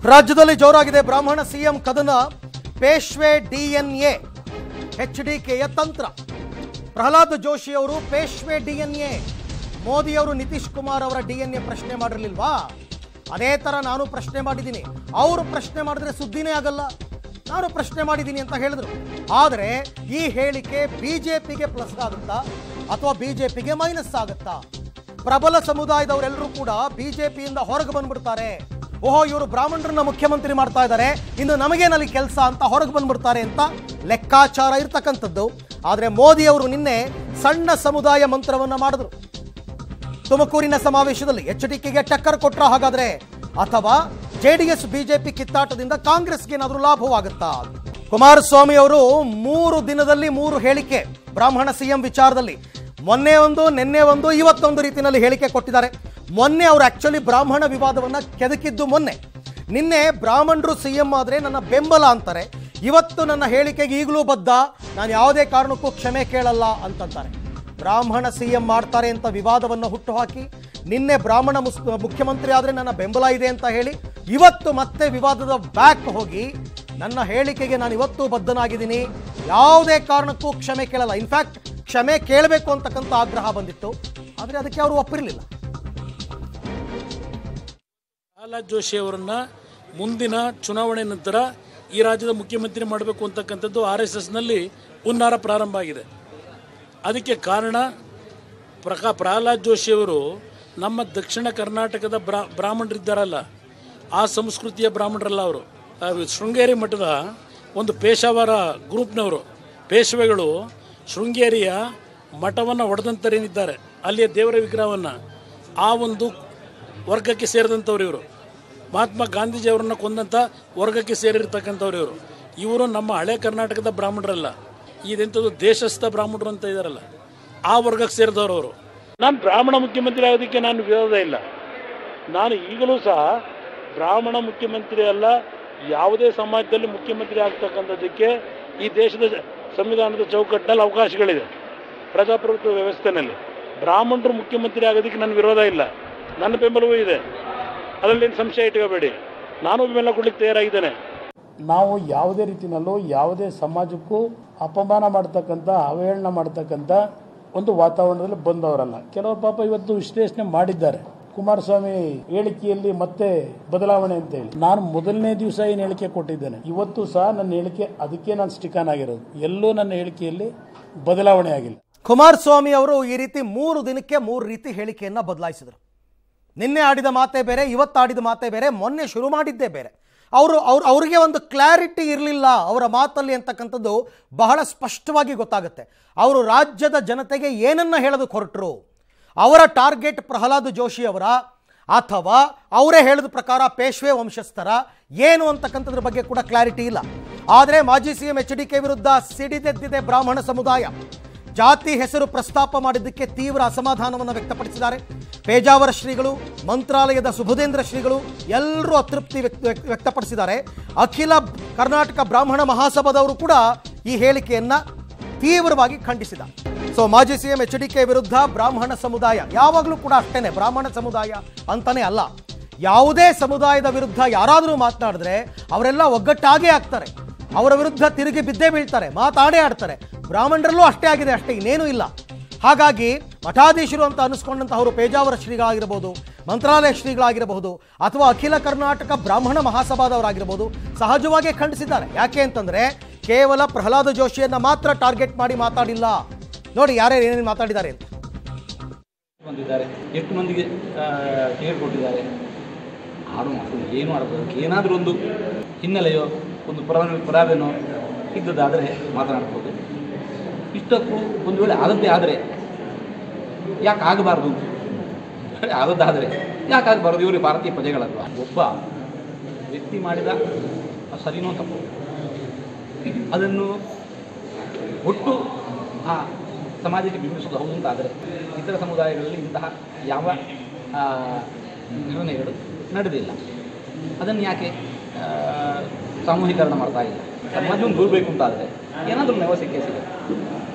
ರಾಜ್ಯದಲ್ಲಿ ಜೋರಾಗಿದೆ ಬ್ರಾಹ್ಮಣ ಸಿಎಂ ಕದನ ಪೇಶ್ವೆ ಡಿಎನ್ಎ ಎಚ್ಡಿಕೆಯ ತಂತ್ರ ಪ್ರಹ್ಲಾದ್ ಜೋಶಿ ಅವರು ಪೇಶ್ವೆ ಡಿಎನ್ಎ ಮೋದಿ ಅವರು ನಿತೀಶ್ ಕುಮಾರ್ ಅವರ ಡಿಎನ್ಎ ಪ್ರಶ್ನೆ ಮಾಡಿರ್ಲಿಲ್ವಾ ಅದೇ ತರ ನಾನು ಪ್ರಶ್ನೆ ಮಾಡಿದ್ದೀನಿ ಅವರು ಪ್ರಶ್ನೆ ಮಾಡಿದ್ರೆ ಸುದ್ದಿನೇ ಆಗಲ್ಲ ನಾನು ಪ್ರಶ್ನೆ ಮಾಡಿದ್ದೀನಿ ಅಂತ ಹೇಳಿದ್ರು ಆದರೆ ಈ ಹೇಳಿಕೆ ಬಿಜೆಪಿಗೆ ಪ್ಲಸ್ ಆಗುತ್ತಾ ಅಥವಾ ಬಿಜೆಪಿಗೆ ಮೈನಸ್ ಆಗುತ್ತಾ ಪ್ರಬಲ ಸಮುದಾಯದವರೆಲ್ಲರೂ ಕೂಡ ಬಿಜೆಪಿಯಿಂದ ಹೊರಗೆ ಬಂದ್ಬಿಡ್ತಾರೆ ಓಹೋ ಇವರು ಬ್ರಾಹ್ಮಣರನ್ನ ಮುಖ್ಯಮಂತ್ರಿ ಮಾಡ್ತಾ ಇದ್ದಾರೆ ಇನ್ನು ನಮಗೇನಲ್ಲಿ ಕೆಲಸ ಅಂತ ಹೊರಗೆ ಬಂದ್ಬಿಡ್ತಾರೆ ಅಂತ ಲೆಕ್ಕಾಚಾರ ಇರ್ತಕ್ಕಂಥದ್ದು ಆದರೆ ಮೋದಿ ಅವರು ನಿನ್ನೆ ಸಣ್ಣ ಸಮುದಾಯ ಮಂತ್ರವನ್ನ ಮಾಡಿದ್ರು ತುಮಕೂರಿನ ಸಮಾವೇಶದಲ್ಲಿ ಎಚ್ ಡಿಕೆಗೆ ಟಕ್ಕರ್ ಕೊಟ್ರ ಹಾಗಾದ್ರೆ ಅಥವಾ ಜೆಡಿಎಸ್ ಬಿಜೆಪಿ ಕಿತ್ತಾಟದಿಂದ ಕಾಂಗ್ರೆಸ್ಗೆ ಏನಾದರೂ ಲಾಭವಾಗುತ್ತಾ ಕುಮಾರಸ್ವಾಮಿ ಅವರು ಮೂರು ದಿನದಲ್ಲಿ ಮೂರು ಹೇಳಿಕೆ ಬ್ರಾಹ್ಮಣ ಸಿಎಂ ವಿಚಾರದಲ್ಲಿ ಮೊನ್ನೆ ಒಂದು ನಿನ್ನೆ ಒಂದು ಇವತ್ತೊಂದು ರೀತಿಯಲ್ಲಿ ಹೇಳಿಕೆ ಕೊಟ್ಟಿದ್ದಾರೆ ಮೊನ್ನೆ ಅವರು ಆಕ್ಚುಲಿ ಬ್ರಾಹ್ಮಣ ವಿವಾದವನ್ನ ಕೆದಕಿದ್ದು ಮೊನ್ನೆ ನಿನ್ನೆ ಬ್ರಾಹ್ಮಣರು ಸಿಎಂ ಆದ್ರೆ ನನ್ನ ಬೆಂಬಲ ಅಂತಾರೆ ಇವತ್ತು ನನ್ನ ಹೇಳಿಕೆಗೆ ಈಗಲೂ ಬದ್ಧ ನಾನು ಯಾವುದೇ ಕಾರಣಕ್ಕೂ ಕ್ಷಮೆ ಕೇಳಲ್ಲ ಅಂತಂತಾರೆ ಬ್ರಾಹ್ಮಣ ಸಿಎಂ ಮಾಡ್ತಾರೆ ಅಂತ ವಿವಾದವನ್ನು ಹುಟ್ಟುಹಾಕಿ ನಿನ್ನೆ ಬ್ರಾಹ್ಮಣ ಮುಸ್ ಮುಖ್ಯಮಂತ್ರಿ ಆದರೆ ನನ್ನ ಬೆಂಬಲ ಇದೆ ಅಂತ ಹೇಳಿ ಇವತ್ತು ಮತ್ತೆ ವಿವಾದದ ಬ್ಯಾಕ್ ಹೋಗಿ ನನ್ನ ಹೇಳಿಕೆಗೆ ನಾನು ಇವತ್ತು ಬದ್ಧನಾಗಿದ್ದೀನಿ ಯಾವುದೇ ಕಾರಣಕ್ಕೂ ಕ್ಷಮೆ ಕೇಳಲ್ಲ ಇನ್ಫ್ಯಾಕ್ಟ್ ಕ್ಷಮೆ ಕೇಳಬೇಕು ಅಂತಕ್ಕಂಥ ಆಗ್ರಹ ಬಂದಿತ್ತು ಆದರೆ ಅದಕ್ಕೆ ಅವರು ಒಪ್ಪಿರಲಿಲ್ಲ ಪ್ರಹ್ಲಾದ್ ಜೋಶಿ ಅವರನ್ನ ಮುಂದಿನ ಚುನಾವಣೆ ನಂತರ ಈ ರಾಜ್ಯದ ಮುಖ್ಯಮಂತ್ರಿ ಮಾಡಬೇಕು ಅಂತಕ್ಕಂಥದ್ದು ಆರ್ ಎಸ್ ಎಸ್ನಲ್ಲಿ ಹುನ್ನಾರ ಪ್ರಾರಂಭ ಆಗಿದೆ ಅದಕ್ಕೆ ಕಾರಣ ಪ್ರಕಾ ಪ್ರಹ್ಲಾದ್ ಜೋಶಿ ಅವರು ನಮ್ಮ ದಕ್ಷಿಣ ಕರ್ನಾಟಕದ ಬ್ರಾ ಬ್ರಾಹ್ಮಣರಿದ್ದಾರಲ್ಲ ಆ ಸಂಸ್ಕೃತಿಯ ಬ್ರಾಹ್ಮಣರಲ್ಲ ಅವರು ಆ ಶೃಂಗೇರಿ ಮಠದ ಒಂದು ಪೇಶಾವರ ಗ್ರೂಪ್ನವರು ಪೇಶವೆಗಳು ಶೃಂಗೇರಿಯ ಮಠವನ್ನು ಒಡೆದಂತರೇನಿದ್ದಾರೆ ಅಲ್ಲಿಯ ದೇವರ ವಿಗ್ರಹವನ್ನು ಆ ಒಂದು ವರ್ಗಕ್ಕೆ ಸೇರಿದಂಥವ್ರು ಇವರು ಮಹಾತ್ಮ ಗಾಂಧೀಜಿ ಅವರನ್ನ ಕೊಂದಂಥ ವರ್ಗಕ್ಕೆ ಸೇರಿರ್ತಕ್ಕಂಥವ್ರು ಇವರು ಇವರು ನಮ್ಮ ಹಳೆ ಕರ್ನಾಟಕದ ಬ್ರಾಹ್ಮಣರಲ್ಲ ಇದೆಂಥದ್ದು ದೇಶಸ್ಥ ಬ್ರಾಹ್ಮಣರು ಅಂತ ಇದ್ದಾರಲ್ಲ ಆ ವರ್ಗಕ್ಕೆ ಸೇರಿದವರು ಅವರು ನಾನು ಬ್ರಾಹ್ಮಣ ಮುಖ್ಯಮಂತ್ರಿ ಆಗೋದಕ್ಕೆ ನಾನು ವಿರೋಧ ಇಲ್ಲ ನಾನು ಈಗಲೂ ಸಹ ಬ್ರಾಹ್ಮಣ ಮುಖ್ಯಮಂತ್ರಿ ಅಲ್ಲ ಯಾವುದೇ ಸಮಾಜದಲ್ಲಿ ಮುಖ್ಯಮಂತ್ರಿ ಆಗ್ತಕ್ಕಂಥದ್ದಕ್ಕೆ ಈ ದೇಶದ ಸಂವಿಧಾನದ ಚೌಕಟ್ಟಿನಲ್ಲಿ ಅವಕಾಶಗಳಿದೆ ಪ್ರಜಾಪ್ರಭುತ್ವ ವ್ಯವಸ್ಥೆನಲ್ಲಿ ಬ್ರಾಹ್ಮಣರು ಮುಖ್ಯಮಂತ್ರಿ ಆಗೋದಕ್ಕೆ ನನ್ನ ವಿರೋಧ ಇಲ್ಲ ನನ್ನ ಬೆಂಬಲವೂ ಇದೆ ಅದರಲ್ಲೇನು ಸಂಶಯ ಇಟ್ಕೋಬೇಡಿ ನಾನು ಬೆಂಬಲ ಕೊಡ್ಲಿಕ್ಕೆ ತಯಾರಾಗಿದ್ದೇನೆ ನಾವು ಯಾವುದೇ ರೀತಿನಲ್ಲೂ ಯಾವುದೇ ಸಮಾಜಕ್ಕೂ ಅಪಮಾನ ಮಾಡ್ತಕ್ಕಂಥ ಅವಹೇಳನ ಮಾಡ್ತಕ್ಕಂಥ ಒಂದು ವಾತಾವರಣದಲ್ಲಿ ಬಂದವರಲ್ಲ ಕೆಲವು ಪಾಪ ಇವತ್ತು ವಿಶ್ಲೇಷಣೆ ಮಾಡಿದ್ದಾರೆ ಕುಮಾರಸ್ವಾಮಿ ಹೇಳಿಕೆಯಲ್ಲಿ ಮತ್ತೆ ಬದಲಾವಣೆ ಅಂತ ಹೇಳಿ ನಾನು ಮೊದಲನೇ ದಿವಸ ಏನು ಹೇಳಿಕೆ ಕೊಟ್ಟಿದ್ದೇನೆ ಇವತ್ತು ಸಹ ನನ್ನ ಹೇಳಿಕೆ ಅದಕ್ಕೆ ನಾನು ಸ್ಟಿಕಾನ್ ಆಗಿರೋದು ಎಲ್ಲೂ ನನ್ನ ಹೇಳಿಕೆಯಲ್ಲಿ ಬದಲಾವಣೆ ಆಗಿಲ್ಲ ಕುಮಾರಸ್ವಾಮಿ ಅವರು ಈ ರೀತಿ ಮೂರು ದಿನಕ್ಕೆ ಮೂರು ರೀತಿ ಹೇಳಿಕೆಯನ್ನ ಬದಲಾಯಿಸಿದರು ನಿನ್ನೆ ಆಡಿದ ಮಾತೇ ಬೇರೆ ಇವತ್ತು ಆಡಿದ ಮಾತೇ ಬೇರೆ ಮೊನ್ನೆ ಶುರು ಮಾಡಿದ್ದೇ ಬೇರೆ ಅವರು ಅವ್ರು ಅವ್ರಿಗೆ ಒಂದು ಕ್ಲಾರಿಟಿ ಇರಲಿಲ್ಲ ಅವರ ಮಾತಲ್ಲಿ ಅಂತಕ್ಕಂಥದ್ದು ಬಹಳ ಸ್ಪಷ್ಟವಾಗಿ ಗೊತ್ತಾಗುತ್ತೆ ಅವರು ರಾಜ್ಯದ ಜನತೆಗೆ ಏನನ್ನ ಹೇಳೋದಕ್ಕೆ ಹೊರಟರು ಅವರ ಟಾರ್ಗೆಟ್ ಪ್ರಹ್ಲಾದ್ ಜೋಶಿ ಅವರ ಅಥವಾ ಅವರೇ ಹೇಳಿದ ಪ್ರಕಾರ ಪೇಶ್ವೆ ವಂಶಸ್ಥರ ಏನು ಅಂತಕ್ಕಂಥದ್ರ ಬಗ್ಗೆ ಕೂಡ ಕ್ಲಾರಿಟಿ ಇಲ್ಲ ಆದರೆ ಮಾಜಿ ಸಿಎಂ ಎಚ್ ಡಿ ಕೆ ವಿರುದ್ಧ ಸಿಡಿದೆದ್ದಿದೆ ಬ್ರಾಹ್ಮಣ ಸಮುದಾಯ ಜಾತಿ ಹೆಸರು ಪ್ರಸ್ತಾಪ ಮಾಡಿದ್ದಕ್ಕೆ ತೀವ್ರ ಅಸಮಾಧಾನವನ್ನು ವ್ಯಕ್ತಪಡಿಸಿದ್ದಾರೆ ಪೇಜಾವರ ಶ್ರೀಗಳು ಮಂತ್ರಾಲಯದ ಸುಬುಧೇಂದ್ರ ಶ್ರೀಗಳು ಎಲ್ಲರೂ ಅತೃಪ್ತಿ ವ್ಯಕ್ತ ವ್ಯಕ್ತ- ವ್ಯಕ್ತಪಡಿಸಿದ್ದಾರೆ ಅಖಿಲ ಕರ್ನಾಟಕ ಬ್ರಾಹ್ಮಣ ಮಹಾಸಭಾದವರು ಕೂಡ ಈ ಹೇಳಿಕೆಯನ್ನ ತೀವ್ರವಾಗಿ ಖಂಡಿಸಿದ ಸೊ ಮಾಜಿ ಸಿಎಂ ಎಚ್ ಡಿ ಕೆ ವಿರುದ್ಧ ಬ್ರಾಹ್ಮಣ ಸಮುದಾಯ ಯಾವಾಗಲೂ ಕೂಡ ಅಷ್ಟೇನೆ ಬ್ರಾಹ್ಮಣ ಸಮುದಾಯ ಅಂತಾನೆ ಅಲ್ಲ ಯಾವುದೇ ಸಮುದಾಯದ ವಿರುದ್ಧ ಯಾರಾದರೂ ಮಾತನಾಡಿದ್ರೆ ಅವರೆಲ್ಲ ಒಗ್ಗಟ್ಟಾಗೇ ಆಗ್ತಾರೆ ಅವರ ವಿರುದ್ಧ ತಿರುಗಿ ಬಿದ್ದೇ ಬೀಳ್ತಾರೆ ಮಾತಾಡೇ ಆಡ್ತಾರೆ ಬ್ರಾಹ್ಮಣರಲ್ಲೂ ಅಷ್ಟೇ ಆಗಿದೆ ಅಷ್ಟೇ ಇನ್ನೇನೂ ಇಲ್ಲ ಹಾಗಾಗಿ ಮಠಾಧೀಶರು ಅಂತ ಅನಿಸ್ಕೊಂಡಂತಹವರು ಪೇಜಾವರ ಶ್ರೀಗಳಾಗಿರಬಹುದು ಮಂತ್ರಾಲಯ ಶ್ರೀಗಳಾಗಿರಬಹುದು ಅಥವಾ ಅಖಿಲ ಕರ್ನಾಟಕ ಬ್ರಾಹ್ಮಣ ಮಹಾಸಭಾದವರಾಗಿರಬಹುದು ಸಹಜವಾಗಿ ಖಂಡಿಸಿದ್ದಾರೆ ಯಾಕೆ ಅಂತಂದ್ರೆ ಕೇವಲ ಪ್ರಹ್ಲಾದ ಜೋಶಿಯನ್ನ ಮಾತ್ರ ಟಾರ್ಗೆಟ್ ಮಾಡಿ ಮಾತಾಡಿಲ್ಲ ನೋಡಿ ಯಾರ್ಯಾರು ಏನೇನು ಮಾತಾಡಿದ್ದಾರೆ ಅಂತ ಬಂದಿದ್ದಾರೆ ಎಷ್ಟು ಮಂದಿಗೆ ಟಿಕೆಟ್ ಕೊಟ್ಟಿದ್ದಾರೆ ಆಡು ಮಕ್ಕಳು ಏನು ಆಡಬೇಕು ಏನಾದರೂ ಒಂದು ಹಿನ್ನೆಲೆಯೋ ಒಂದು ಪುರ ಪುರಾವೆನೋ ಇದ್ದದ್ದಾದರೆ ಮಾತನಾಡ್ಬೋದು ಇಷ್ಟಕ್ಕೂ ಒಂದು ವೇಳೆ ಆದದ್ದೇ ಆದರೆ ಯಾಕೆ ಆಗಬಾರ್ದು ಹೇಳಿ ಆದದ್ದಾದರೆ ಯಾಕೆ ಆಗಬಾರ್ದು ಇವರು ಭಾರತೀಯ ಪ್ರಜೆಗಳಲ್ವಾ ಒಬ್ಬ ವ್ಯಕ್ತಿ ಮಾಡಿದ ಅದು ಸರಿನೋ ತಪ್ಪು ಅದನ್ನು ಒಟ್ಟು ಆ ಸಮಾಜಕ್ಕೆ ಬಿಂಬಿಸೋದು ಹೌದು ಅಂತಾದರೆ ಇತರ ಸಮುದಾಯಗಳಲ್ಲಿ ಇಂತಹ ಯಾವ ಆ, ನಿರ್ಣಯಗಳು ನಡೆದಿಲ್ಲ ಅದನ್ನು ಯಾಕೆ ಆ, ಸಾಮೂಹೀಕರಣ ಮಾಡ್ತಾ ಇಲ್ಲ ಸಮಾಜವನ್ನು ದೂರಬೇಕು ಅಂತಾದರೆ ಏನಾದರೂ ನೆವ ಸಿಕ್ಕೇ ಸಿಗುತ್ತೆ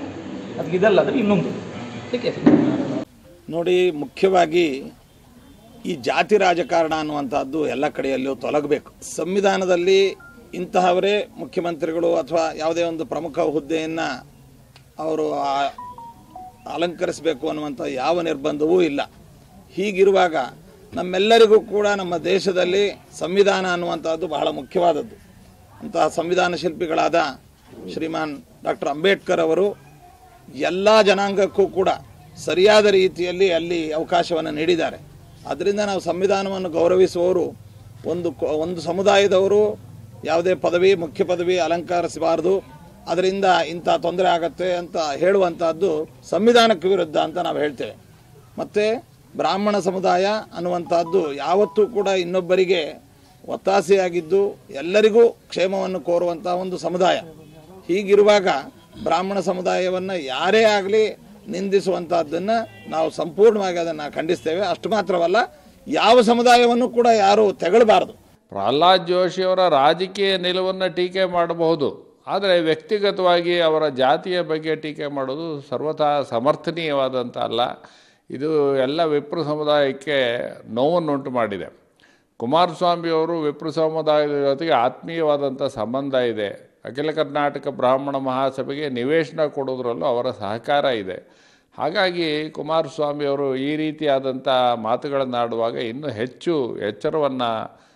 ಅದಕ್ಕೆ ಇದಲ್ಲ ಅಂದರೆ ಇನ್ನೊಂದು ಸಿಕ್ಕೇ ಸಿಗುತ್ತೆ ನೋಡಿ ಮುಖ್ಯವಾಗಿ ಈ ಜಾತಿ ರಾಜಕಾರಣ ಅನ್ನುವಂಥದ್ದು ಎಲ್ಲ ಕಡೆಯಲ್ಲೂ ತೊಲಗಬೇಕು ಸಂವಿಧಾನದಲ್ಲಿ ಇಂತಹವರೇ ಮುಖ್ಯಮಂತ್ರಿಗಳು ಅಥವಾ ಯಾವುದೇ ಒಂದು ಪ್ರಮುಖ ಹುದ್ದೆಯನ್ನು ಅವರು ಆ- ಅಲಂಕರಿಸಬೇಕು ಅನ್ನುವಂಥ ಯಾವ ನಿರ್ಬಂಧವೂ ಇಲ್ಲ ಹೀಗಿರುವಾಗ ನಮ್ಮೆಲ್ಲರಿಗೂ ಕೂಡ ನಮ್ಮ ದೇಶದಲ್ಲಿ ಸಂವಿಧಾನ ಅನ್ನುವಂಥದ್ದು ಬಹಳ ಮುಖ್ಯವಾದದ್ದು ಅಂತಹ ಸಂವಿಧಾನ ಶಿಲ್ಪಿಗಳಾದ ಶ್ರೀಮಾನ್ ಡಾಕ್ಟರ್ ಅಂಬೇಡ್ಕರ್ ಅವರು ಎಲ್ಲ ಜನಾಂಗಕ್ಕೂ ಕೂಡ ಸರಿಯಾದ ರೀತಿಯಲ್ಲಿ ಅಲ್ಲಿ ಅವಕಾಶವನ್ನು ನೀಡಿದ್ದಾರೆ ಅದರಿಂದ ನಾವು ಸಂವಿಧಾನವನ್ನು ಗೌರವಿಸುವವರು ಒಂದು ಕೊ- ಒಂದು ಸಮುದಾಯದವರು ಯಾವುದೇ ಪದವಿ ಮುಖ್ಯ ಪದವಿ ಅಲಂಕರಿಸಬಾರದು ಅದರಿಂದ ಇಂಥ ತೊಂದರೆ ಆಗತ್ತೆ ಅಂತ ಹೇಳುವಂಥದ್ದು ಸಂವಿಧಾನಕ್ಕೆ ವಿರುದ್ಧ ಅಂತ ನಾವು ಹೇಳ್ತೇವೆ ಮತ್ತು ಬ್ರಾಹ್ಮಣ ಸಮುದಾಯ ಅನ್ನುವಂಥದ್ದು ಯಾವತ್ತೂ ಕೂಡ ಇನ್ನೊಬ್ಬರಿಗೆ ಒತ್ತಾಸೆಯಾಗಿದ್ದು ಎಲ್ಲರಿಗೂ ಕ್ಷೇಮವನ್ನು ಕೋರುವಂಥ ಒಂದು ಸಮುದಾಯ ಹೀಗಿರುವಾಗ ಬ್ರಾಹ್ಮಣ ಸಮುದಾಯವನ್ನು ಯಾರೇ ಆಗಲಿ ನಿಂದಿಸುವಂಥದ್ದನ್ನು ನಾವು ಸಂಪೂರ್ಣವಾಗಿ ಅದನ್ನು ಖಂಡಿಸ್ತೇವೆ ಅಷ್ಟು ಮಾತ್ರವಲ್ಲ ಯಾವ ಸಮುದಾಯವನ್ನು ಕೂಡ ಯಾರು ತೆಗಳಬಾರದು ಪ್ರಹ್ಲಾದ್ ಜೋಶಿಯವರ ರಾಜಕೀಯ ನಿಲುವನ್ನು ಟೀಕೆ ಮಾಡಬಹುದು ಆದರೆ ವ್ಯಕ್ತಿಗತವಾಗಿ ಅವರ ಜಾತಿಯ ಬಗ್ಗೆ ಟೀಕೆ ಮಾಡೋದು ಸರ್ವಥಾ ಸಮರ್ಥನೀಯವಾದಂಥ ಅಲ್ಲ ಇದು ಎಲ್ಲ ವಿಪ್ರ ಸಮುದಾಯಕ್ಕೆ ನೋವನ್ನುಂಟು ಮಾಡಿದೆ ಕುಮಾರಸ್ವಾಮಿಯವರು ವಿಪ್ರ ಸಮುದಾಯದ ಜೊತೆಗೆ ಆತ್ಮೀಯವಾದಂಥ ಸಂಬಂಧ ಇದೆ ಅಖಿಲ ಕರ್ನಾಟಕ ಬ್ರಾಹ್ಮಣ ಮಹಾಸಭೆಗೆ ನಿವೇಶನ ಕೊಡೋದ್ರಲ್ಲೂ ಅವರ ಸಹಕಾರ ಇದೆ ಹಾಗಾಗಿ ಕುಮಾರಸ್ವಾಮಿಯವರು ಈ ರೀತಿಯಾದಂಥ ಮಾತುಗಳನ್ನಾಡುವಾಗ ಇನ್ನೂ ಹೆಚ್ಚು ಎಚ್ಚರವನ್ನು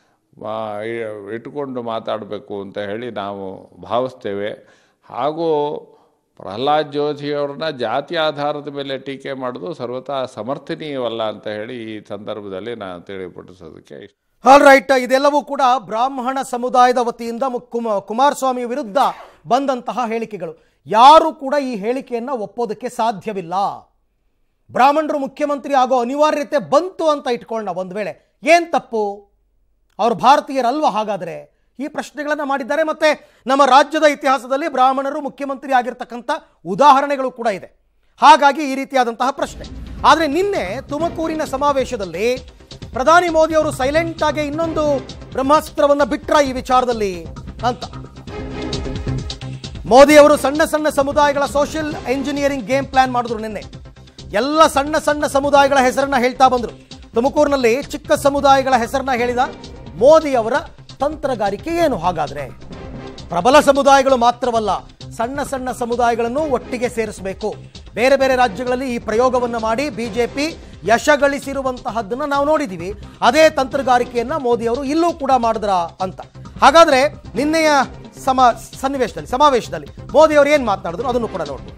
ಇಟ್ಟುಕೊಂಡು ಮಾತಾಡಬೇಕು ಅಂತ ಹೇಳಿ ನಾವು ಭಾವಿಸ್ತೇವೆ ಹಾಗೂ ಪ್ರಹ್ಲಾದ್ ಜೋಶಿಯವ್ರನ್ನ ಜಾತಿ ಆಧಾರದ ಮೇಲೆ ಟೀಕೆ ಮಾಡೋದು ಸರ್ವತಾ ಸಮರ್ಥನೀಯವಲ್ಲ ಅಂತ ಹೇಳಿ ಈ ಸಂದರ್ಭದಲ್ಲಿ ನಾನು ತಿಳಿಪಡಿಸೋದಕ್ಕೆ ಇಷ್ಟ ಆಲ್ ರೈಟ್ ಇದೆಲ್ಲವೂ ಕೂಡ ಬ್ರಾಹ್ಮಣ ಸಮುದಾಯದ ವತಿಯಿಂದ ಮು- ಕುಮ- ಕುಮಾರಸ್ವಾಮಿ ವಿರುದ್ಧ ಬಂದಂತಹ ಹೇಳಿಕೆಗಳು ಯಾರು ಕೂಡ ಈ ಹೇಳಿಕೆಯನ್ನ ಒಪ್ಪೋದಕ್ಕೆ ಸಾಧ್ಯವಿಲ್ಲ ಬ್ರಾಹ್ಮಣರು ಮುಖ್ಯಮಂತ್ರಿ ಆಗೋ ಅನಿವಾರ್ಯತೆ ಬಂತು ಅಂತ ಇಟ್ಕೊಳ್ಳೋಣ ಒಂದು ವೇಳೆ ಏನ್ ತಪ್ಪು ಅವರು ಭಾರತೀಯರಲ್ವ ಹಾಗಾದರೆ ಈ ಪ್ರಶ್ನೆಗಳನ್ನು ಮಾಡಿದ್ದಾರೆ ಮತ್ತೆ ನಮ್ಮ ರಾಜ್ಯದ ಇತಿಹಾಸದಲ್ಲಿ ಬ್ರಾಹ್ಮಣರು ಮುಖ್ಯಮಂತ್ರಿ ಆಗಿರ್ತಕ್ಕಂಥ ಉದಾಹರಣೆಗಳು ಕೂಡ ಇದೆ ಹಾಗಾಗಿ ಈ ರೀತಿಯಾದಂತಹ ಪ್ರಶ್ನೆ ಆದರೆ ನಿನ್ನೆ ತುಮಕೂರಿನ ಸಮಾವೇಶದಲ್ಲಿ ಪ್ರಧಾನಿ ಮೋದಿ ಅವರು ಸೈಲೆಂಟ್ ಆಗಿ ಇನ್ನೊಂದು ಬ್ರಹ್ಮಾಸ್ತ್ರವನ್ನ ಬಿಟ್ರ ಈ ವಿಚಾರದಲ್ಲಿ ಅಂತ ಮೋದಿ ಅವರು ಸಣ್ಣ ಸಣ್ಣ ಸಮುದಾಯಗಳ ಸೋಷಿಯಲ್ ಎಂಜಿನಿಯರಿಂಗ್ ಗೇಮ್ ಪ್ಲಾನ್ ಮಾಡಿದ್ರು ನಿನ್ನೆ ಎಲ್ಲ ಸಣ್ಣ ಸಣ್ಣ ಸಮುದಾಯಗಳ ಹೆಸರನ್ನ ಹೇಳ್ತಾ ಬಂದ್ರು ತುಮಕೂರಿನಲ್ಲಿ ಚಿಕ್ಕ ಸಮುದಾಯಗಳ ಹೆಸರನ್ನ ಹೇಳಿದ ಮೋದಿ ಅವರ ತಂತ್ರಗಾರಿಕೆ ಏನು ಹಾಗಾದ್ರೆ ಪ್ರಬಲ ಸಮುದಾಯಗಳು ಮಾತ್ರವಲ್ಲ ಸಣ್ಣ ಸಣ್ಣ ಸಮುದಾಯಗಳನ್ನು ಒಟ್ಟಿಗೆ ಸೇರಿಸಬೇಕು ಬೇರೆ ಬೇರೆ ರಾಜ್ಯಗಳಲ್ಲಿ ಈ ಪ್ರಯೋಗವನ್ನು ಮಾಡಿ ಬಿಜೆಪಿ ಯಶ ಗಳಿಸಿರುವಂತಹದ್ದನ್ನ ನಾವು ನೋಡಿದ್ದೀವಿ ಅದೇ ತಂತ್ರಗಾರಿಕೆಯನ್ನ ಮೋದಿ ಅವರು ಇಲ್ಲೂ ಕೂಡ ಮಾಡಿದ್ರ ಅಂತ ಹಾಗಾದ್ರೆ ನಿನ್ನೆಯ ಸಮ ಸನ್ನಿವೇಶದಲ್ಲಿ ಸಮಾವೇಶದಲ್ಲಿ ಮೋದಿ ಅವರು ಏನು ಮಾತನಾಡಿದ್ರು ಅದನ್ನು ಕೂಡ ನೋಡ್ಬೋದು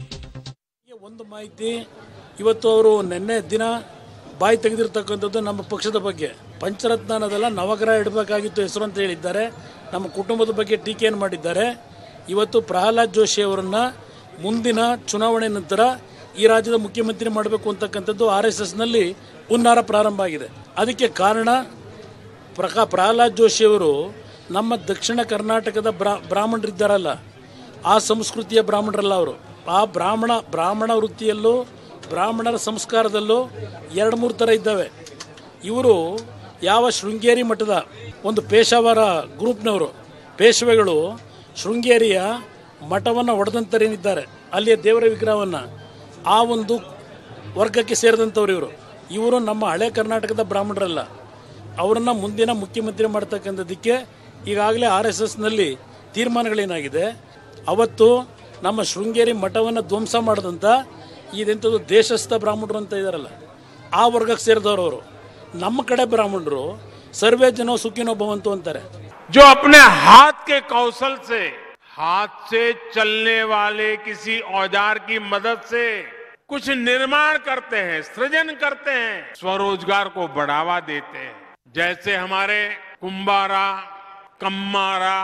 ಹೀಗೆ ಒಂದು ಮಾಹಿತಿ ಇವತ್ತು ಅವರು ನಿನ್ನೆ ದಿನ ಬಾಯಿ ತೆಗೆದಿರ್ತಕ್ಕಂಥದ್ದು ನಮ್ಮ ಪಕ್ಷದ ಬಗ್ಗೆ ಪಂಚರತ್ನ ಅನ್ನೋದೆಲ್ಲ ನವಗ್ರಹ ಇಡಬೇಕಾಗಿತ್ತು ಹೆಸರು ಅಂತ ಹೇಳಿದ್ದಾರೆ ನಮ್ಮ ಕುಟುಂಬದ ಬಗ್ಗೆ ಟೀಕೆಯನ್ನು ಮಾಡಿದ್ದಾರೆ ಇವತ್ತು ಪ್ರಹ್ಲಾದ್ ಜೋಶಿ ಅವರನ್ನ ಮುಂದಿನ ಚುನಾವಣೆ ನಂತರ ಈ ರಾಜ್ಯದ ಮುಖ್ಯಮಂತ್ರಿ ಮಾಡಬೇಕು ಅಂತಕ್ಕಂಥದ್ದು ಆರ್ ಎಸ್ ಎಸ್ನಲ್ಲಿ ಹುನ್ನಾರ ಪ್ರಾರಂಭ ಆಗಿದೆ ಅದಕ್ಕೆ ಕಾರಣ ಪ್ರಕಾ ಪ್ರಹ್ಲಾದ್ ಜೋಶಿಯವರು ನಮ್ಮ ದಕ್ಷಿಣ ಕರ್ನಾಟಕದ ಬ್ರಾ ಬ್ರಾಹ್ಮಣರಿದ್ದಾರಲ್ಲ ಆ ಸಂಸ್ಕೃತಿಯ ಬ್ರಾಹ್ಮಣರಲ್ಲ ಅವರು ಆ ಬ್ರಾಹ್ಮಣ ಬ್ರಾಹ್ಮಣ ವೃತ್ತಿಯಲ್ಲೂ ಬ್ರಾಹ್ಮಣರ ಸಂಸ್ಕಾರದಲ್ಲೂ ಎರಡು ಮೂರು ಥರ ಇದ್ದಾವೆ ಇವರು ಯಾವ ಶೃಂಗೇರಿ ಮಠದ ಒಂದು ಪೇಶಾವರ ಗ್ರೂಪ್ನವರು ಪೇಶ್ವೆಗಳು ಶೃಂಗೇರಿಯ ಮಠವನ್ನು ಒಡೆದಂತರೇನಿದ್ದಾರೆ ಅಲ್ಲಿಯ ದೇವರ ವಿಗ್ರಹವನ್ನು ಆ ಒಂದು ವರ್ಗಕ್ಕೆ ಸೇರಿದಂಥವ್ರು ಇವರು ಇವರು ನಮ್ಮ ಹಳೆ ಕರ್ನಾಟಕದ ಬ್ರಾಹ್ಮಣರಲ್ಲ ಅವರನ್ನು ಮುಂದಿನ ಮುಖ್ಯಮಂತ್ರಿ ಮಾಡ್ತಕ್ಕಂಥದ್ದಕ್ಕೆ ಈಗಾಗಲೇ ಆರ್ ಎಸ್ ಎಸ್ನಲ್ಲಿ ತೀರ್ಮಾನಗಳೇನಾಗಿದೆ ಅವತ್ತು ನಮ್ಮ ಶೃಂಗೇರಿ ಮಠವನ್ನು ಧ್ವಂಸ ಮಾಡಿದಂಥ ಇದೆಂಥದ್ದು ದೇಶಸ್ಥ ಬ್ರಾಹ್ಮಣರು ಅಂತ ಇದ್ದಾರಲ್ಲ ಆ ವರ್ಗಕ್ಕೆ ಸೇರಿದವರು ಅವರು ನಮ್ಮ ಕಡೆ ಬ್ರಾಹ್ಮಣರು ಸರ್ವೇ ಜನೋ ಸುಖಿನೋ ಭವಂತು ಅಂತಾರೆ जो अपने हाथ के कौशल से हाथ से चलने वाले किसी औजार की मदद से कुछ निर्माण करते हैं सृजन करते हैं स्वरोजगार को बढ़ावा देते हैं जैसे हमारे कुंभारा कम्मारा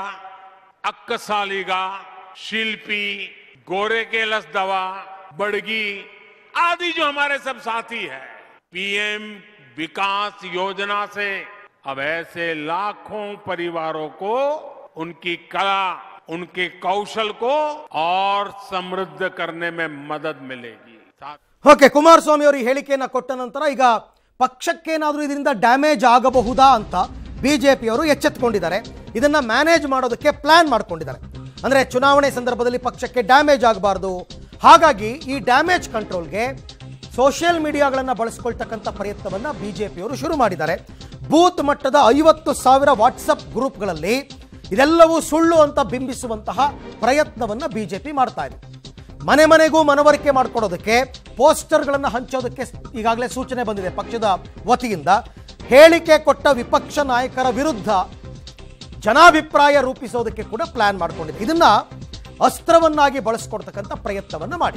अक्कसालीगा शिल्पी गोरे के लस दवा बड़गी आदि जो हमारे सब साथी है पीएम विकास योजना से अब ऐसे लाखों परिवारों को उनकी कला उनके कौशल को और समृद्ध करने में मदद मिलेगी साथ ಓಕೆ ಕುಮಾರಸ್ವಾಮಿ ಅವರು ಈ ಹೇಳಿಕೆಯನ್ನ ಕೊಟ್ಟ ನಂತರ ಈಗ ಪಕ್ಷಕ್ಕೇನಾದರೂ ಇದರಿಂದ ಡ್ಯಾಮೇಜ್ ಆಗಬಹುದಾ ಅಂತ ಬಿಜೆಪಿಯವರು ಎಚ್ಚೆತ್ತುಕೊಂಡಿದ್ದಾರೆ ಇದನ್ನ ಮ್ಯಾನೇಜ್ ಮಾಡೋದಕ್ಕೆ ಪ್ಲಾನ್ ಮಾಡ್ಕೊಂಡಿದ್ದಾರೆ ಅಂದ್ರೆ ಚುನಾವಣೆ ಸಂದರ್ಭದಲ್ಲಿ ಪಕ್ಷಕ್ಕೆ ಡ್ಯಾಮೇಜ್ ಆಗಬಾರ್ದು ಹಾಗಾಗಿ ಈ ಡ್ಯಾಮೇಜ್ ಕಂಟ್ರೋಲ್ಗೆ ಸೋಷಿಯಲ್ ಮೀಡಿಯಾಗಳನ್ನು ಬಳಸ್ಕೊಳ್ತಕ್ಕಂಥ ಪ್ರಯತ್ನವನ್ನ ಬಿಜೆಪಿಯವರು ಶುರು ಮಾಡಿದ್ದಾರೆ ಬೂತ್ ಮಟ್ಟದ ಐವತ್ತು ಸಾವಿರ ವಾಟ್ಸಪ್ ಗ್ರೂಪ್ಗಳಲ್ಲಿ ಇದೆಲ್ಲವೂ ಸುಳ್ಳು ಅಂತ ಬಿಂಬಿಸುವಂತಹ ಪ್ರಯತ್ನವನ್ನ ಬಿಜೆಪಿ ಮಾಡ್ತಾ ಇದೆ ಮನೆ ಮನೆಗೂ ಮನವರಿಕೆ ಮಾಡಿಕೊಡೋದಕ್ಕೆ ಪೋಸ್ಟರ್ಗಳನ್ನು ಹಂಚೋದಕ್ಕೆ ಈಗಾಗಲೇ ಸೂಚನೆ ಬಂದಿದೆ ಪಕ್ಷದ ವತಿಯಿಂದ ಹೇಳಿಕೆ ಕೊಟ್ಟ ವಿಪಕ್ಷ ನಾಯಕರ ವಿರುದ್ಧ ಜನಾಭಿಪ್ರಾಯ ರೂಪಿಸೋದಕ್ಕೆ ಕೂಡ ಪ್ಲಾನ್ ಮಾಡಿಕೊಂಡಿದೆ ಇದನ್ನ ಅಸ್ತ್ರವನ್ನಾಗಿ ಬಳಸ್ಕೊಡ್ತಕ್ಕಂಥ ಪ್ರಯತ್ನವನ್ನ ಮಾಡಿ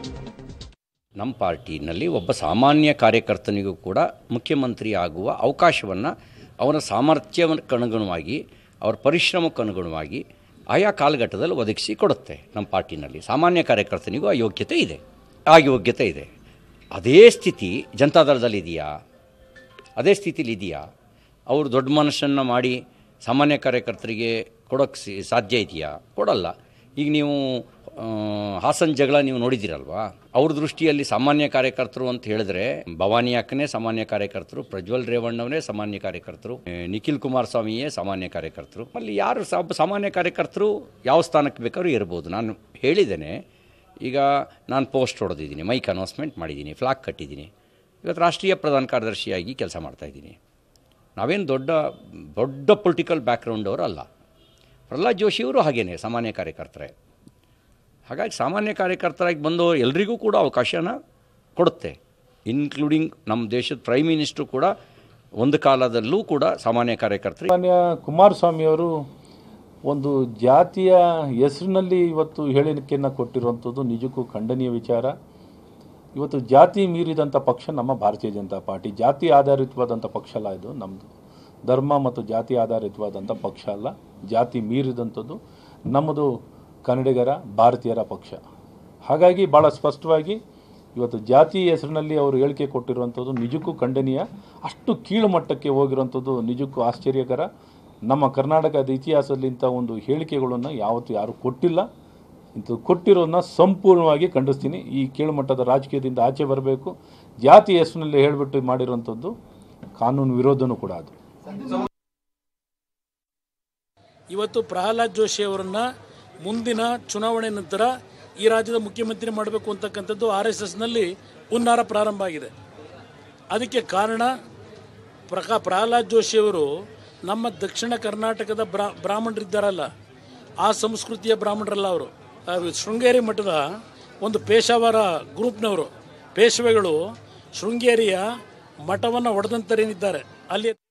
ನಮ್ಮ ಪಾರ್ಟಿನಲ್ಲಿ ಒಬ್ಬ ಸಾಮಾನ್ಯ ಕಾರ್ಯಕರ್ತನಿಗೂ ಕೂಡ ಮುಖ್ಯಮಂತ್ರಿ ಆಗುವ ಅವಕಾಶವನ್ನು ಅವನ ಸಾಮರ್ಥ್ಯಕ್ಕೆ ಅನುಗುಣವಾಗಿ ಅವರ ಪರಿಶ್ರಮಕ್ಕೆ ಅನುಗುಣವಾಗಿ ಆಯಾ ಕಾಲಘಟ್ಟದಲ್ಲಿ ಒದಗಿಸಿ ಕೊಡುತ್ತೆ ನಮ್ಮ ಪಾರ್ಟಿನಲ್ಲಿ ಸಾಮಾನ್ಯ ಕಾರ್ಯಕರ್ತನಿಗೂ ಆ ಯೋಗ್ಯತೆ ಇದೆ ಆ ಯೋಗ್ಯತೆ ಇದೆ ಅದೇ ಸ್ಥಿತಿ ಜನತಾದಳದಲ್ಲಿ ಇದೆಯಾ ಅದೇ ಸ್ಥಿತಿಲಿ ಇದೆಯಾ ಅವರು ದೊಡ್ಡ ಮನಸ್ಸನ್ನು ಮಾಡಿ ಸಾಮಾನ್ಯ ಕಾರ್ಯಕರ್ತರಿಗೆ ಕೊಡೋಕ್ಕೆ ಸಿ- ಸಾಧ್ಯ ಇದೆಯಾ ಕೊಡಲ್ಲ ಈಗ ನೀವು ಆ, ಹಾಸನ್ ಜಗಳ ನೀವು ನೋಡಿದ್ದೀರಲ್ವಾ ಅವ್ರ ದೃಷ್ಟಿಯಲ್ಲಿ ಸಾಮಾನ್ಯ ಕಾರ್ಯಕರ್ತರು ಅಂತ ಹೇಳಿದ್ರೆ ಭವಾನಿ ಅಕ್ಕನೇ ಸಾಮಾನ್ಯ ಕಾರ್ಯಕರ್ತರು ಪ್ರಜ್ವಲ್ ರೇವಣ್ಣವರೇ ಸಾಮಾನ್ಯ ಕಾರ್ಯಕರ್ತರು ಆ, ನಿಖಿಲ್ ಕುಮಾರಸ್ವಾಮಿಯೇ ಸಾಮಾನ್ಯ ಕಾರ್ಯಕರ್ತರು ಅಲ್ಲಿ ಯಾರು ಸಾ- ಸಾಮಾನ್ಯ ಕಾರ್ಯಕರ್ತರು ಯಾವ ಸ್ಥಾನಕ್ಕೆ ಬೇಕಾದ್ರೂ ಇರ್ಬೋದು ನಾನು ಹೇಳಿದ್ದೇನೆ ಈಗ ನಾನು ಪೋಸ್ಟ್ ಹೊಡೆದಿದ್ದೀನಿ ಮೈಕ್ ಅನೌನ್ಸ್ಮೆಂಟ್ ಮಾಡಿದ್ದೀನಿ ಫ್ಲಾಗ್ ಕಟ್ಟಿದ್ದೀನಿ ಇವತ್ತು ರಾಷ್ಟ್ರೀಯ ಪ್ರಧಾನ ಕಾರ್ಯದರ್ಶಿಯಾಗಿ ಕೆಲಸ ಮಾಡ್ತಾಯಿದ್ದೀನಿ ನಾವೇನು ದೊಡ್ಡ ದೊಡ್ಡ ಪೊಲಿಟಿಕಲ್ ಬ್ಯಾಕ್ಗ್ರೌಂಡ್ ಅವರು ಅಲ್ಲ ಪ್ರಹ್ಲಾದ್ ಜೋಶಿಯವರು ಹಾಗೇನೆ ಸಾಮಾನ್ಯ ಕಾರ್ಯಕರ್ತರೇ ಹಾಗಾಗಿ ಸಾಮಾನ್ಯ ಕಾರ್ಯಕರ್ತರಾಗಿ ಬಂದವರು ಎಲ್ರಿಗೂ ಕೂಡ ಅವಕಾಶನ ಕೊಡುತ್ತೆ ಇನ್ಕ್ಲೂಡಿಂಗ್ ನಮ್ಮ ದೇಶದ ಪ್ರೈಮ್ ಮಿನಿಸ್ಟ್ರು ಕೂಡ ಒಂದು ಕಾಲದಲ್ಲೂ ಕೂಡ ಸಾಮಾನ್ಯ ಕಾರ್ಯಕರ್ತರು ಮಾನ್ಯ ಕುಮಾರಸ್ವಾಮಿಯವರು ಒಂದು ಜಾತಿಯ ಹೆಸರಿನಲ್ಲಿ ಇವತ್ತು ಹೇಳಿಕೆಯನ್ನು ಕೊಟ್ಟಿರುವಂಥದ್ದು ನಿಜಕ್ಕೂ ಖಂಡನೀಯ ವಿಚಾರ ಇವತ್ತು ಜಾತಿ ಮೀರಿದಂಥ ಪಕ್ಷ ನಮ್ಮ ಭಾರತೀಯ ಜನತಾ ಪಾರ್ಟಿ ಜಾತಿ ಆಧಾರಿತವಾದಂಥ ಪಕ್ಷ ಅಲ್ಲ ಇದು ನಮ್ಮದು ಧರ್ಮ ಮತ್ತು ಜಾತಿ ಆಧಾರಿತವಾದಂಥ ಪಕ್ಷ ಅಲ್ಲ ಜಾತಿ ಮೀರಿದಂಥದ್ದು ನಮ್ಮದು ಕನ್ನಡಿಗರ ಭಾರತೀಯರ ಪಕ್ಷ ಹಾಗಾಗಿ ಭಾಳ ಸ್ಪಷ್ಟವಾಗಿ ಇವತ್ತು ಜಾತಿ ಹೆಸರಿನಲ್ಲಿ ಅವರು ಹೇಳಿಕೆ ಕೊಟ್ಟಿರುವಂಥದ್ದು ನಿಜಕ್ಕೂ ಖಂಡನೀಯ ಅಷ್ಟು ಕೀಳು ಮಟ್ಟಕ್ಕೆ ಹೋಗಿರುವಂಥದ್ದು ನಿಜಕ್ಕೂ ಆಶ್ಚರ್ಯಕರ ನಮ್ಮ ಕರ್ನಾಟಕದ ಇತಿಹಾಸದಲ್ಲಿ ಇಂಥ ಒಂದು ಹೇಳಿಕೆಗಳನ್ನು ಯಾವತ್ತೂ ಯಾರೂ ಕೊಟ್ಟಿಲ್ಲ ಇಂಥದ್ದು ಕೊಟ್ಟಿರೋದನ್ನ ಸಂಪೂರ್ಣವಾಗಿ ಖಂಡಿಸ್ತೀನಿ ಈ ಕೀಳುಮಟ್ಟದ ರಾಜಕೀಯದಿಂದ ಆಚೆ ಬರಬೇಕು ಜಾತಿ ಹೆಸರಿನಲ್ಲಿ ಹೇಳಿಬಿಟ್ಟು ಮಾಡಿರುವಂಥದ್ದು ಕಾನೂನು ವಿರೋಧನೂ ಕೂಡ ಅದು ಇವತ್ತು ಪ್ರಹ್ಲಾದ್ ಜೋಶಿ ಅವರನ್ನ ಮುಂದಿನ ಚುನಾವಣೆ ನಂತರ ಈ ರಾಜ್ಯದ ಮುಖ್ಯಮಂತ್ರಿ ಮಾಡಬೇಕು ಅಂತಕ್ಕಂಥದ್ದು ಆರ್ ಎಸ್ ಎಸ್ನಲ್ಲಿ ಹುನ್ನಾರ ಪ್ರಾರಂಭ ಆಗಿದೆ ಅದಕ್ಕೆ ಕಾರಣ ಪ್ರಕಾ ಪ್ರಹ್ಲಾದ್ ಜೋಶಿ ಅವರು ನಮ್ಮ ದಕ್ಷಿಣ ಕರ್ನಾಟಕದ ಬ್ರಾ ಬ್ರಾಹ್ಮಣರಿದ್ದಾರಲ್ಲ ಆ ಸಂಸ್ಕೃತಿಯ ಬ್ರಾಹ್ಮಣರಲ್ಲ ಅವರು ಆ ಶೃಂಗೇರಿ ಮಠದ ಒಂದು ಪೇಶಾವರ ಗ್ರೂಪ್ನವರು ಪೇಶ್ವೆಗಳು ಶೃಂಗೇರಿಯ ಮಠವನ್ನು ಒಡೆದಂತರೇನಿದ್ದಾರೆ ಅಲ್ಲಿ